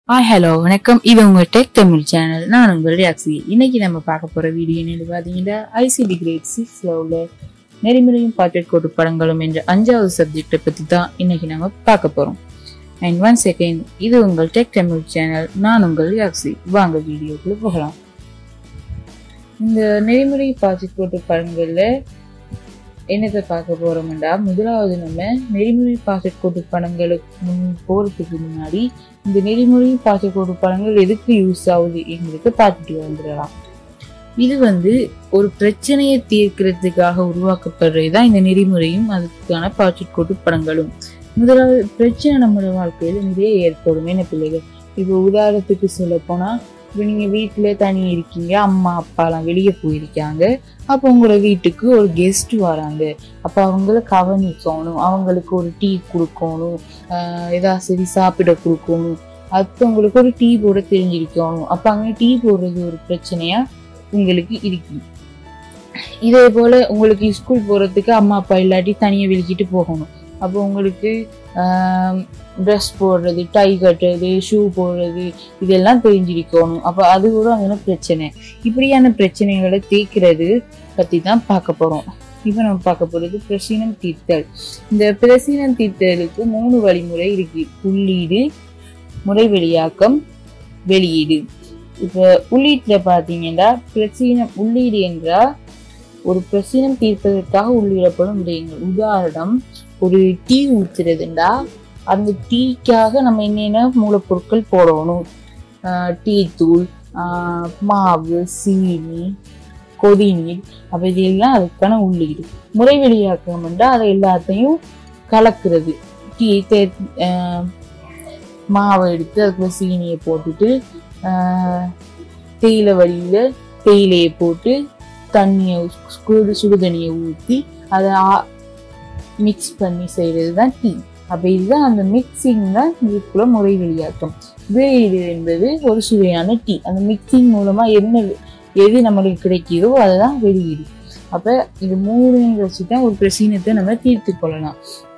hi hello வணக்கம் இது உங்க டெக் தமிழ் சேனல் நான் உங்கள் ரியாக்சி இன்னைக்கு நம்ம பார்க்க போற வீடியோ என்னன்னு பாத்தீங்கன்னா ஐசிடி கிரேட் சிக்ஸ்ல உள்ள நெறிமுறையும் பாக்கெட் கோட்டு படங்களும் என்ற அஞ்சாவது சப்ஜெக்டை பத்தி தான் இன்னைக்கு நம்ம பார்க்க போறோம் அண்ட் ஒன் செகண்ட் இது உங்கள் டெக் தமிழ் சேனல் நான் உங்கள் ரியாக்சி வாங்க வீடியோக்குள்ள போகலாம் இந்த நெறிமுறை பாக்கெட் கோட்டு படங்கள்ல என்னத்தை பார்க்க போறோம்டா முதலாவது நம்ம நெறிமுறை பாக்கெட் கோட்டு படங்களுக்கு முன் போறதுக்கு முன்னாடி இந்த நெறிமுறை பாக்கெட் படங்கள் எதுக்கு யூஸ் ஆகுது எங்களுக்கு பார்த்துட்டு வந்துடலாம் இது வந்து ஒரு பிரச்சனையை தீர்க்கிறதுக்காக உருவாக்கப்படுறது தான் இந்த நெறிமுறையும் அதுக்கான பாக்கெட் கோட்டு படங்களும் முதலாவது பிரச்சனை நம்மளோட வாழ்க்கையில நிறைய ஏற்படும் என்ன பிள்ளைகள் இப்போ உதாரணத்துக்கு சொல்ல போனா இப்போ நீங்க வீட்டுல தனி இருக்கீங்க அம்மா அப்பாலாம் வெளியே போயிருக்காங்க அப்போ உங்களோட வீட்டுக்கு ஒரு கெஸ்ட் வராங்க அப்போ அவங்கள கவனிக்கணும் அவங்களுக்கு ஒரு டீ கொடுக்கணும் ஆஹ் ஏதாவது சரி சாப்பிட கொடுக்கணும் அடுத்தவங்களுக்கு ஒரு டீ போட தெரிஞ்சிருக்கணும் அப்போ அங்கே டீ போடுறது ஒரு பிரச்சனையா உங்களுக்கு இருக்கு இதே போல உங்களுக்கு ஸ்கூல் போறதுக்கு அம்மா அப்பா இல்லாட்டி தனியாக வெளிக்கிட்டு போகணும் அப்போ உங்களுக்கு ட்ரெஸ் போடுறது டை கட்டுறது ஷூ போடுறது இதெல்லாம் தெரிஞ்சிருக்கணும் அப்போ அது கூட அங்கே பிரச்சனை இப்படியான பிரச்சனைகளை தீர்க்கிறது பற்றி தான் பார்க்க போகிறோம் இப்போ நம்ம பார்க்க போகிறது பிரசீனம் தீர்த்தல் இந்த பிரசீனம் தீர்த்தலுக்கு மூணு வழிமுறை இருக்கு உள்ளீடு முறை வெளியாக்கம் வெளியீடு இப்போ உள்ளீட்டுல பார்த்தீங்கன்னா பிரசீனம் உள்ளீடு என்றால் ஒரு பிரசீனம் தீர்ப்பதற்காக உள்ளிடப்படும் விடயங்கள் உதாரணம் ஒரு டீ ஊத்துறதுண்டா அந்த டீக்காக நம்ம என்னென்ன மூலப்பொருட்கள் போடணும் ஆஹ் டீ தூள் ஆஹ் மாவு சீனி கொதிநீர் அப்போ இதெல்லாம் அதுக்கான உள்ளீடு முறை வெளியாக்கம் என்றால் அதை எல்லாத்தையும் கலக்கிறது டீ தே ஆஹ் மாவை எடுத்து அதுக்குள்ள சீனியை போட்டுட்டு ஆஹ் தேயிலை வழியில் தேயிலையை போட்டு தண்ணியை சுடு சுடு தண்ணியை ஊற்றி அதை மிக்ஸ் பண்ணி செய்கிறது தான் டீ அப்போ இதுதான் அந்த மிக்சிங் தான் இதுக்குள்ள முறை வெளியாக்கம் வெளியீடு என்பது ஒரு சுவையான டீ அந்த மிக்சிங் மூலமா என்ன எது நம்மளுக்கு கிடைக்குதோ அதுதான் வெளியீடு அப்ப இது மூணு வச்சு தான் ஒரு பிரசீனத்தை நம்ம தீர்த்து கொள்ளலாம்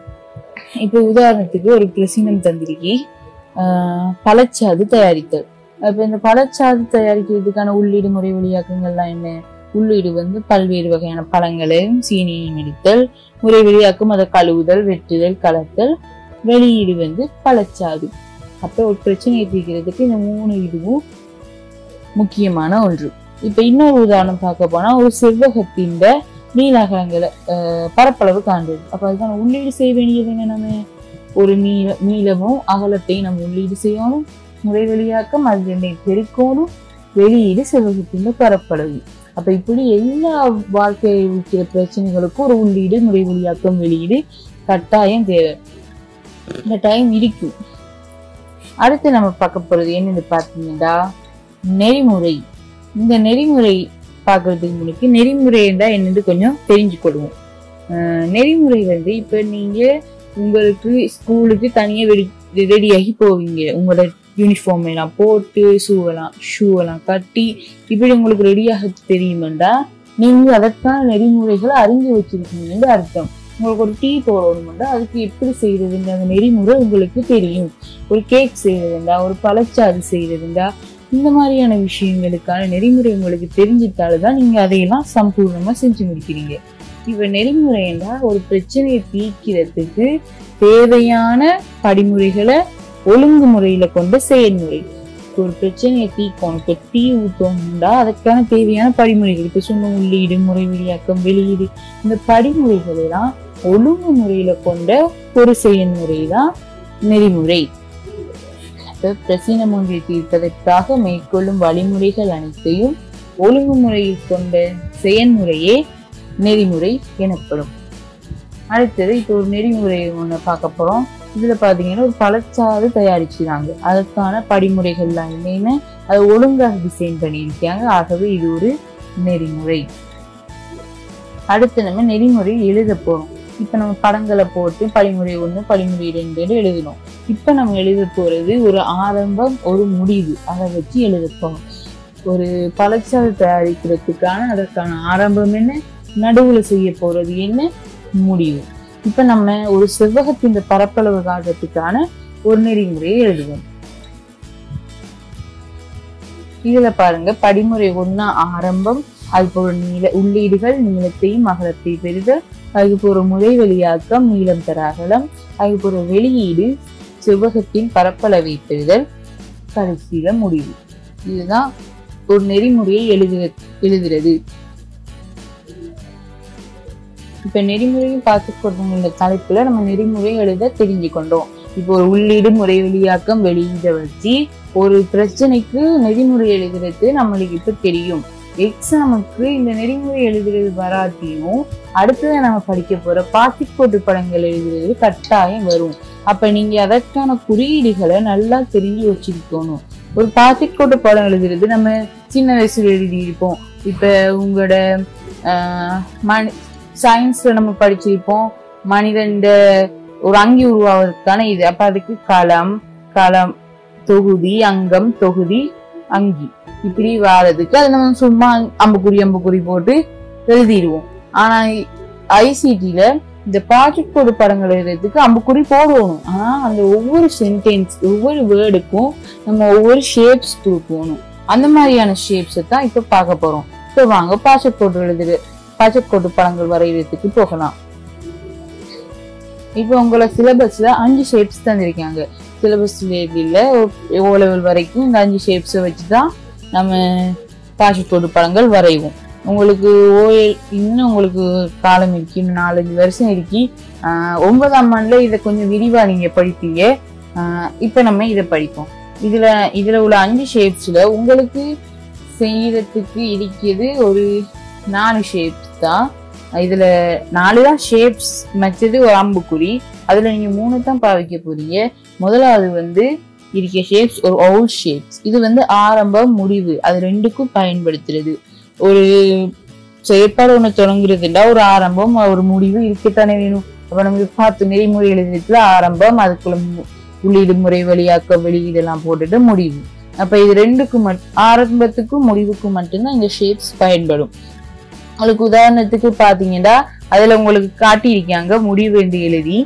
இப்போ உதாரணத்துக்கு ஒரு பிரசீனம் தந்திரிக்கி ஆஹ் பழச்சாது தயாரித்தல் அப்ப இந்த பழச்சாது தயாரிக்கிறதுக்கான உள்ளீடு முறை வெளியாக்கங்கள்லாம் என்ன உள்ளீடு வந்து பல்வேறு வகையான பழங்களையும் சீனியையும் எடுத்தல் முறை வெளியாக்கும் அதை கழுவுதல் வெட்டுதல் கலத்தல் வெளியீடு வந்து பழச்சாது அப்ப ஒரு பிரச்சனையை தீர்க்கிறதுக்கு இந்த மூணு இதுவும் முக்கியமான ஒன்று இப்ப இன்னொரு உதாரணம் பார்க்க போனா ஒரு செவ்வகத்தின் நீளகங்களை பரப்பளவு காண்றது அப்ப அதுக்கான உள்ளீடு செய்ய வேண்டியது என்ன நம்ம ஒரு நீள நீளமும் அகலத்தையும் நம்ம உள்ளீடு செய்யணும் முறை வெளியாக்கம் அது ரெண்டையும் பெருக்கணும் வெளியீடு செவ்வகத்தின் பரப்பளவு அப்ப இப்படி எல்லா வாழ்க்கையில் இருக்கிற பிரச்சனைகளுக்கும் ஒரு உள்ளீடு முறை வெளியாக்கம் வெளியீடு கட்டாயம் தேவை இந்த டைம் இருக்கும் அடுத்து நம்ம பார்க்க போறது என்னன்னு பார்த்தீங்கன்னா நெறிமுறை இந்த நெறிமுறை பார்க்கறதுக்கு முன்னாடி நெறிமுறை இருந்தா என்னன்னு கொஞ்சம் தெரிஞ்சுக்கொள்வோம் அஹ் நெறிமுறை வந்து இப்ப நீங்க உங்களுக்கு ஸ்கூலுக்கு தனியா ரெடியாகி போவீங்க உங்களோட யூனிஃபார்ம் எல்லாம் போட்டு ஷூவெல்லாம் ஷூவெல்லாம் கட்டி இப்படி உங்களுக்கு ரெடியாக தெரியுமெண்டா நீங்க அதற்கான நெறிமுறைகளை அறிஞ்சு வச்சிருக்கீங்கன்னு அர்த்தம் உங்களுக்கு ஒரு டீ போடணும்னா அதுக்கு எப்படி செய்யறதுன்ற அந்த நெறிமுறை உங்களுக்கு தெரியும் ஒரு கேக் செய்யறதுண்டா ஒரு பழச்சாறு செய்யறதுண்டா இந்த மாதிரியான விஷயங்களுக்கான நெறிமுறை உங்களுக்கு தெரிஞ்சிட்டால்தான் நீங்க அதையெல்லாம் சம்பூர்ணமா செஞ்சு முடிக்கிறீங்க இப்ப நெறிமுறைண்டா ஒரு பிரச்சனையை தீர்க்கிறதுக்கு தேவையான படிமுறைகளை ஒழுங்கு முறையில கொண்ட செயல்முறை ஒரு பிரச்சனையை தீர்க்கணும் இப்ப டீ ஊத்தணும்டா அதுக்கான தேவையான படிமுறைகள் இப்ப சொன்ன உள்ளீடு முறை வெளியாக்கம் வெளியீடு இந்த படிமுறைகள் எல்லாம் ஒழுங்கு முறையில கொண்ட ஒரு செயல்முறை தான் நெறிமுறை இப்ப பிரசீனம் ஒன்றை தீர்ப்பதற்காக மேற்கொள்ளும் வழிமுறைகள் அனைத்தையும் ஒழுங்குமுறையில் கொண்ட செயல்முறையே நெறிமுறை எனப்படும் அடுத்தது இப்போ ஒரு நெறிமுறை ஒன்று பார்க்க போறோம் இதுல பாத்தீங்கன்னா ஒரு பழச்சாறு தயாரிச்சுறாங்க அதற்கான படிமுறைகள்லாம் என்னன்னு அதை ஒழுங்காக டிசைன் பண்ணியிருக்காங்க ஆகவே இது ஒரு நெறிமுறை அடுத்து நம்ம நெறிமுறை எழுத போறோம் இப்ப நம்ம படங்களை போட்டு படிமுறை ஒண்ணு படிமுறை ரெண்டு எழுதணும் இப்ப நம்ம எழுத போறது ஒரு ஆரம்பம் ஒரு முடிவு அதை வச்சு எழுத போறோம் ஒரு பழச்சாறு தயாரிக்கிறதுக்கான அதற்கான ஆரம்பம் என்ன நடுவுல செய்ய போறது என்ன முடிவு இப்ப நம்ம ஒரு செவ்வகத்தின் பரப்பளவு காட்டுறதுக்கான ஒரு நெறிமுறையை எழுதுவோம் இதுல பாருங்க படிமுறை ஒண்ணா ஆரம்பம் அது போற நீள உள்ளீடுகள் நீளத்தையும் அகலத்தை பெறுதல் அதுக்கு போற முறை வெளியாக்கம் நீளம் தர அகலம் அதுக்கு போற வெளியீடு செவ்வகத்தின் பரப்பளவை பெறுதல் கடைசியில முடிவு இதுதான் ஒரு நெறிமுறையை எழுதுற எழுதுறது இப்ப நெறிமுறையும் பார்த்துக்கொள்ளும் இந்த தலைப்புல நம்ம நெறிமுறை எழுத தெரிஞ்சு கொண்டோம் இப்போ ஒரு உள்ளீடு முறை வெளியாக்கம் வெளியீட வச்சு ஒரு பிரச்சனைக்கு நெறிமுறை எழுதுறது நம்மளுக்கு இப்ப தெரியும் எக்ஸாமுக்கு இந்த நெறிமுறை எழுதுறது வராட்டியும் அடுத்ததை நம்ம படிக்க போற பாசிக்கோட்டு படங்கள் எழுதுறது கட்டாயம் வரும் அப்ப நீங்க அதற்கான குறியீடுகளை நல்லா தெரிஞ்சு வச்சிருக்கணும் ஒரு பாசிக்கோட்டு படம் எழுதுறது நம்ம சின்ன வயசுல எழுதியிருப்போம் இப்ப உங்களோட ஆஹ், மனி சயின்ஸ்ல நம்ம படிச்சிருப்போம் மனிதன் ஒரு அங்கி உருவாவதற்கான இது அப்ப அதுக்கு களம் களம் தொகுதி அங்கம் தொகுதி அங்கி இப்படி வாரதுக்கு அது நம்ம சும்மா அம்புக்குறி அம்புக்குறி போட்டு எழுதிடுவோம் ஆனா ஐசிடில இந்த ப்ராஜெக்ட் கோடு படங்கள் எழுதுறதுக்கு அம்புக்குறி போடணும் ஆனா அந்த ஒவ்வொரு சென்டென்ஸ் ஒவ்வொரு வேர்டுக்கும் நம்ம ஒவ்வொரு ஷேப்ஸ் கொடுக்கணும் அந்த மாதிரியான ஷேப்ஸை தான் இப்ப பார்க்க போறோம் இப்போ வாங்க ப்ராஜெக்ட் கோடு எழுதுற ப்ராஜெக்ட் கோடு படங்கள் வரைகிறதுக்கு போகலாம் இப்போ உங்களை சிலபஸ்ல அஞ்சு ஷேப்ஸ் தந்திருக்காங்க சிலபஸ் இல்ல ஓ லெவல் வரைக்கும் இந்த அஞ்சு ஷேப்ஸை வச்சு தான் நம்ம ப்ராஜெக்ட் கோடு படங்கள் வரைவோம் உங்களுக்கு ஓஎல் இன்னும் உங்களுக்கு காலம் இருக்கு இன்னும் நாலஞ்சு வருஷம் இருக்கு ஆஹ் ஒன்பதாம் ஆண்டுல இதை கொஞ்சம் விரிவா நீங்க படிப்பீங்க ஆஹ் இப்ப நம்ம இதை படிப்போம் இதுல இதுல உள்ள அஞ்சு ஷேப்ஸ்ல உங்களுக்கு செய்யறதுக்கு இருக்கிறது ஒரு நாலு ஷேப்ஸ் தான் இதுல நாலு தான் ஷேப்ஸ் மற்றது ஒரு அம்புக்குறி அதுல நீங்க மூணு தான் பாவிக்க போறீங்க முதலாவது வந்து இருக்க ஷேப்ஸ் ஒரு ஓல் ஷேப்ஸ் இது வந்து ஆரம்பம் முடிவு அது ரெண்டுக்கும் பயன்படுத்துறது ஒரு செயற்பாடு ஒண்ணு தொடங்குறதுண்டா ஒரு ஆரம்பம் ஒரு முடிவு இருக்கத்தானே வேணும் அப்ப நமக்கு பார்த்து நெறிமுறை எழுதுறதுல ஆரம்பம் அதுக்குள்ள மு- உள்ளீடு முறை வெளியாக்க வெளியீடெல்லாம் போட்டுட்டு முடிவு அப்ப இது ரெண்டுக்கும் மட் ஆரம்பத்துக்கும் முடிவுக்கும் மட்டும்தான் இந்த ஷேப்ஸ் பயன்படும் உங்களுக்கு உதாரணத்துக்கு பாத்தீங்கன்னா அதுல உங்களுக்கு காட்டியிருக்காங்க முடிவு என்று எழுதி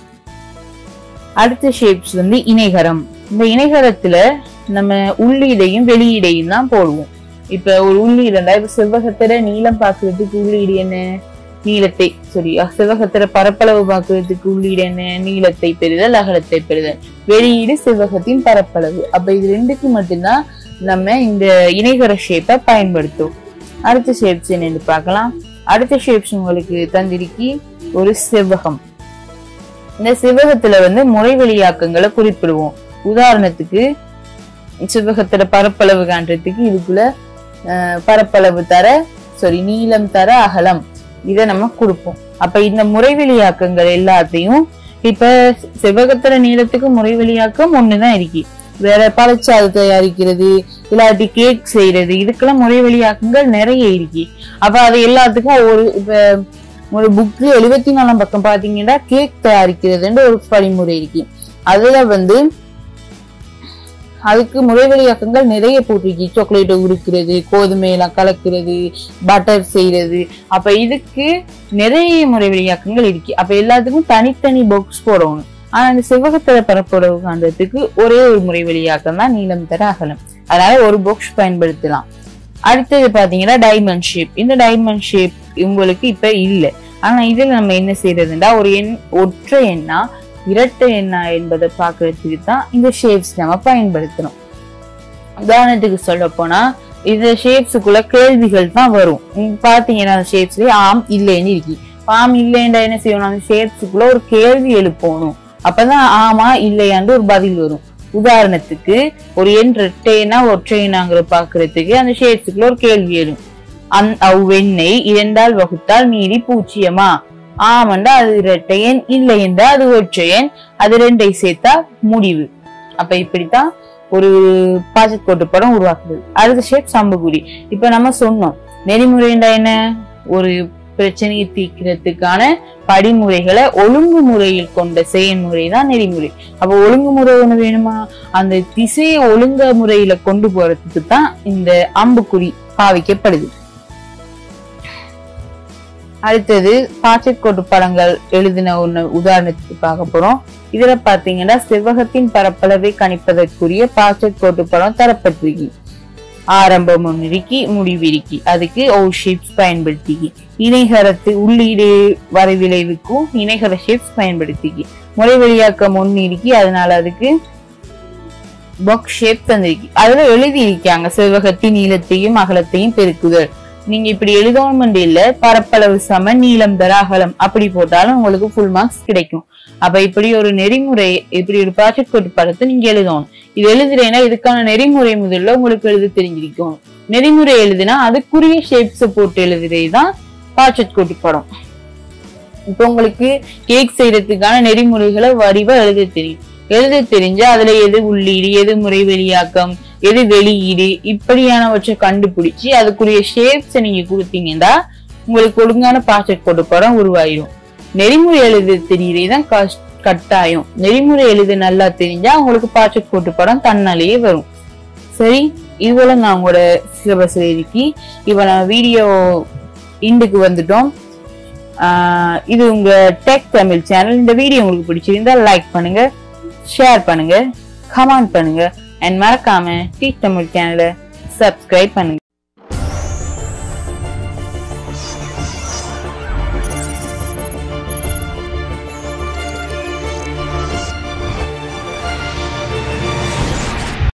அடுத்த ஷேப்ஸ் வந்து இணைகரம் இந்த இணைகரத்துல நம்ம உள்ளீடையும் வெளியீடையும் தான் போடுவோம் இப்ப ஒரு உள்ளீடுண்டா இப்ப செவ்வகத்துல நீளம் பாக்குறதுக்கு உள்ளீடு என்ன நீளத்தை சரி செவ்வகத்துல பரப்பளவு பாக்குறதுக்கு உள்ளீடு என்ன நீளத்தை பெறுதல் அகலத்தை பெறுதல் வெளியீடு செவ்வகத்தின் பரப்பளவு அப்ப இது ரெண்டுக்கு மட்டும்தான் நம்ம இந்த இணைகர ஷேப்பை பயன்படுத்தும் அடுத்த ஷேப்ஸ் என்னன்னு பார்க்கலாம் அடுத்த ஷேப்ஸ் உங்களுக்கு தந்திருக்கி ஒரு செவ்வகம் இந்த செவ்வகத்துல வந்து முறை வெளியாக்கங்களை குறிப்பிடுவோம் உதாரணத்துக்கு செவ்வகத்துல பரப்பளவு காண்றதுக்கு இதுக்குள்ள அஹ், பரப்பளவு தர சாரி நீளம் தர அகலம் இதை நம்ம கொடுப்போம் அப்ப இந்த முறைவெளியாக்கங்கள் எல்லாத்தையும் இப்ப செவ்வகத்துல நீளத்துக்கு முறைவெளியாக்கம் ஒண்ணுதான் இருக்கு வேற பழச்சாறு தயாரிக்கிறது இல்லாட்டி கேக் செய்யறது இதுக்கெல்லாம் முறைவெளியாக்கங்கள் நிறைய இருக்கு அப்ப அது எல்லாத்துக்கும் ஒரு இப்ப ஒரு புக்கு எழுபத்தி நாலாம் பக்கம் பாத்தீங்கன்னா கேக் தயாரிக்கிறதுன்ற ஒரு படிமுறை இருக்கு அதுல வந்து அதுக்கு முறைவெளியாக்கங்கள் நிறைய போட்டிருக்கு சாக்லேட்டை உருக்குறது கோதுமையெல்லாம் கலக்கிறது பட்டர் செய்யறது அப்ப இதுக்கு நிறைய முறைவெளியாக்கங்கள் இருக்கு அப்ப எல்லாத்துக்கும் தனித்தனி பாக்ஸ் போடணும் ஆனா இந்த செவ்வகத்தர பரப்புறவு காண்றதுக்கு ஒரே ஒரு முறைவெளியாக்கம் தான் நீளம் தர அகலம் அதனால ஒரு பாக்ஸ் பயன்படுத்தலாம் அடுத்தது பாத்தீங்கன்னா டைமண்ட் ஷேப் இந்த டைமண்ட் ஷேப் உங்களுக்கு இப்ப இல்ல ஆனா இதுல நம்ம என்ன செய்யறதுன்னா ஒரு எண் ஒற்றை எண்ணா இரட்டை எண்ணா என்பதை பாக்குறதுக்கு தான் இந்த ஷேப்ஸ் நம்ம பயன்படுத்தணும் உதாரணத்துக்கு சொல்ல போனா இந்த ஷேப்ஸுக்குள்ள கேள்விகள் தான் வரும் நீங்க பாத்தீங்கன்னா அந்த ஷேப்ஸ்லயே ஆம் இல்லைன்னு இருக்கு ஆம் இல்லைன்றா என்ன செய்யணும் அந்த ஷேப்ஸுக்குள்ள ஒரு கேள்வி எழுப்பணும் அப்பதான் ஆமா இல்லையான்னு ஒரு பதில் வரும் உதாரணத்துக்கு ஒரு எண் ரெட்டைனா ஒற்றைனாங்கிற பாக்குறதுக்கு அந்த ஷேப்ஸுக்குள்ள ஒரு கேள்வி எழும் அந் அவ்வெண்ணை இரண்டால் வகுத்தால் மீறி பூச்சியமா ஆமண்டா அது இரட்டை எண் இல்லை என்றா அது ஒற்றை எண் அது ரெண்டை சேர்த்தா முடிவு அப்ப இப்படித்தான் ஒரு பாஜெட் கோட்டு படம் உருவாக்குது அடுத்த ஷேப் சம்புகுடி இப்ப நம்ம சொன்னோம் நெறிமுறைண்டா என்ன ஒரு பிரச்சனையை தீர்க்கிறதுக்கான படிமுறைகளை ஒழுங்குமுறையில் கொண்ட செயல்முறை தான் நெறிமுறை அப்ப ஒழுங்குமுறை ஒண்ணு வேணுமா அந்த திசையை ஒழுங்க முறையில கொண்டு போறதுக்கு தான் இந்த அம்புக்குறி பாவிக்கப்படுது அடுத்தது பாச்சட் கோட்டு படங்கள் எழுதின ஒண்ணு உதாரணத்துக்கு பார்க்க போறோம் இதுல பாத்தீங்கன்னா செவ்வகத்தின் பரப்பளவை கணிப்பதற்குரிய பாச்சட் கோட்டு படம் தரப்பட்டிருக்கு ஆரம்பம் ஒன்று இருக்கி முடிவு இருக்கி அதுக்கு ஓ ஷேப்ஸ் பயன்படுத்தி இணைகரத்து உள்ளீடு வரைவிளைவுக்கும் இணைகர ஷேப்ஸ் பயன்படுத்தி முறை வழியாக்கம் ஒன்று இருக்கி அதனால அதுக்கு பாக்ஸ் ஷேப் தந்திருக்கு அதுல எழுதி இருக்காங்க செவ்வகத்தின் நீளத்தையும் அகலத்தையும் பெருக்குதல் நீங்க இப்படி எழுதணும் இல்ல பரப்பளவு சம நீளம் தர அகலம் அப்படி போட்டாலும் உங்களுக்கு ஃபுல் மார்க்ஸ் கிடைக்கும் அப்ப இப்படி ஒரு நெறிமுறை இப்படி ஒரு ப்ராஜெக்ட் கோட்டு படத்தை நீங்க எழுதணும் இது எழுதுறேன்னா இதுக்கான நெறிமுறை முதல்ல உங்களுக்கு எழுத தெரிஞ்சிருக்கும் நெறிமுறை எழுதுனா அதுக்குரிய ஷேப்ஸ போட்டு எழுதுறது தான் ப்ராஜெக்ட் கோட்டு படம் இப்போ உங்களுக்கு கேக் செய்யறதுக்கான நெறிமுறைகளை வடிவா எழுத தெரியும் எழுத தெரிஞ்சா அதுல எது உள்ளீடு எது முறை வெளியாக்கம் எது வெளியீடு இப்படியானவற்றை கண்டுபிடிச்சு அதுக்குரிய ஷேப்ஸ் நீங்க கொடுத்தீங்கன்னா உங்களுக்கு ஒழுங்கான ப்ராஜெக்ட் போட்டு படம் உருவாயிடும் நெறிமுறை எழுத தெரியறதுதான் கட்டாயம் நெறிமுறை எழுத நல்லா தெரிஞ்சா உங்களுக்கு ப்ராஜெக்ட் போட்டு படம் தன்னாலேயே வரும் சரி இதுபோல நான் உங்களோட சிலபஸ் எழுதிக்கி இப்ப நான் வீடியோ இண்டுக்கு வந்துட்டோம் ஆஹ் இது உங்க டெக் தமிழ் சேனல் இந்த வீடியோ உங்களுக்கு பிடிச்சிருந்தா லைக் பண்ணுங்க ஷேர் பண்ணுங்க கமெண்ட் பண்ணுங்க அண்ட் மறக்காம டீச் தமிழ் சேனலை சப்ஸ்கிரைப் பண்ணுங்க